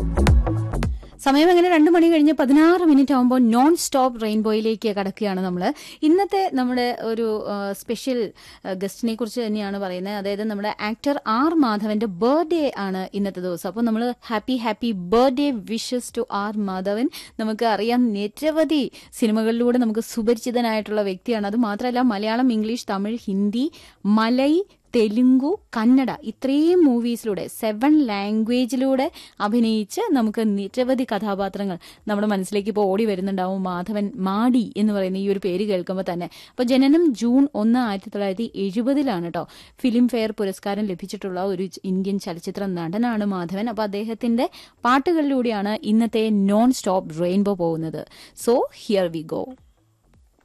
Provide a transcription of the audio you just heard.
സമയം അങ്ങനെ രണ്ടു മണി കഴിഞ്ഞ് പതിനാറ് മിനിറ്റ് ആകുമ്പോൾ നോൺ സ്റ്റോപ്പ് റെയിൻബോയിലേക്ക് കടക്കുകയാണ് നമ്മൾ ഇന്നത്തെ നമ്മുടെ ഒരു സ്പെഷ്യൽ ഗസ്റ്റിനെ കുറിച്ച് തന്നെയാണ് പറയുന്നത് അതായത് നമ്മുടെ ആക്ടർ ആർ മാധവന്റെ ബർത്ത്ഡേ ആണ് ഇന്നത്തെ ദിവസം അപ്പോൾ നമ്മൾ happy happy birthday wishes to R Madhavan നമുക്ക് അറിയാം നിരവധി സിനിമകളിലൂടെ നമുക്ക് സുപരിചിതനായിട്ടുള്ള വ്യക്തിയാണ് അത് മാത്രമല്ല മലയാളം ഇംഗ്ലീഷ് തമിഴ് ഹിന്ദി മലൈ തെലുങ്കു കന്നഡ ഇത്രയും മൂവീസിലൂടെ സെവൻ ലാംഗ്വേജിലൂടെ അഭിനയിച്ച് നമുക്ക് നിരവധി കഥാപാത്രങ്ങൾ നമ്മുടെ മനസ്സിലേക്ക് ഇപ്പോൾ ഓടി വരുന്നുണ്ടാവും മാധവൻ മാടി എന്ന് പറയുന്ന ഈ ഒരു പേര് കേൾക്കുമ്പോൾ തന്നെ അപ്പോൾ ജനനം ജൂൺ ഒന്ന് ആയിരത്തി തൊള്ളായിരത്തി എഴുപതിലാണ് കേട്ടോ ഫിലിം ഫെയർ പുരസ്കാരം ലഭിച്ചിട്ടുള്ള ഒരു ഇന്ത്യൻ ചലച്ചിത്ര നടനാണ് മാധവൻ അപ്പോൾ അദ്ദേഹത്തിന്റെ പാട്ടുകളിലൂടെയാണ് ഇന്നത്തെ നോൺ സ്റ്റോപ്പ് റെയിൻബോ പോകുന്നത് സോ ഹിയർ വി ഗോ